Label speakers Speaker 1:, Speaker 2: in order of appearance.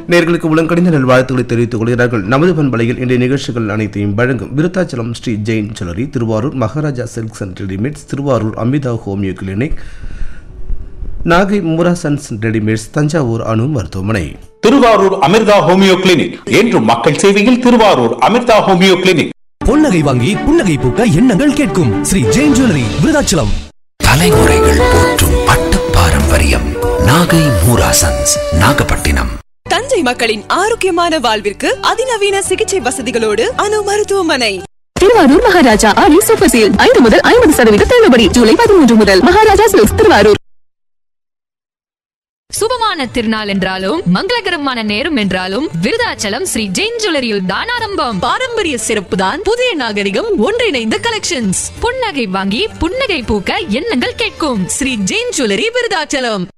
Speaker 1: நேர்களுக்கு உலங்கடிந்த நல்வாழ்த்துக்களை தெரிவித்துக் கொள்கிறார்கள் நமது பண்பலையில் இன்றைய நிகழ்ச்சிகள் அனைத்தையும் வழங்கும் Virudhachalam Sri Jain jewellery Thiruvarur Maharaja silks and readymades Thiruvarur Amitha homeo clinic Nagai Murasons readymades Thanjavur அணு மருத்துவமனை
Speaker 2: திருவாரூர் அமிர்தா ஹோமியோ கிளினிக் என்றும் மக்கள் சேவையில் திருவாரூர் அமிர்தா ஹோமியோ கிளினிக்
Speaker 3: பொன்னகை வாங்கி புன்னகை பூக்க எண்ணங்கள் கேட்கும் ஸ்ரீ ஜெயின் ஜுவல்லரி விருதாச்சலம்
Speaker 4: தலைமுறைகள் போற்றும் பட்டு பாரம்பரியம் நாகை மூராசன்ஸ் நாகப்பட்டினம்
Speaker 5: தஞ்சை மக்களின் ஆரோக்கியமான வாழ்விற்கு அதிநவீன சிகிச்சை வசதிகளோடு அணு மருத்துவமனை
Speaker 6: திருவாரூர் மகாராஜா ஆடி சூப்பர் சேல் ஐந்து முதல் ஐம்பது சதவீத தள்ளுபடி ஜூலை பதிமூன்று முதல் மகாராஜா சில்க்ஸ் திருவாரூர்
Speaker 7: சுபமான திருநாள் என்றாலும் மங்களகரமான நேரம் என்றாலும் விருதாச்சலம் ஸ்ரீ ஜெயின் ஜுவல்லரியில் தான் ஆரம்பம்
Speaker 5: பாரம்பரிய சிறப்பு தான் புதிய நாகரிகம் ஒன்றிணைந்த கலெக்ஷன்ஸ்
Speaker 7: புன்னகை வாங்கி புன்னகை பூக்க எண்ணங்கள் கேட்கும்
Speaker 5: ஸ்ரீ ஜெயின் ஜுவல்லரி விருதாச்சலம்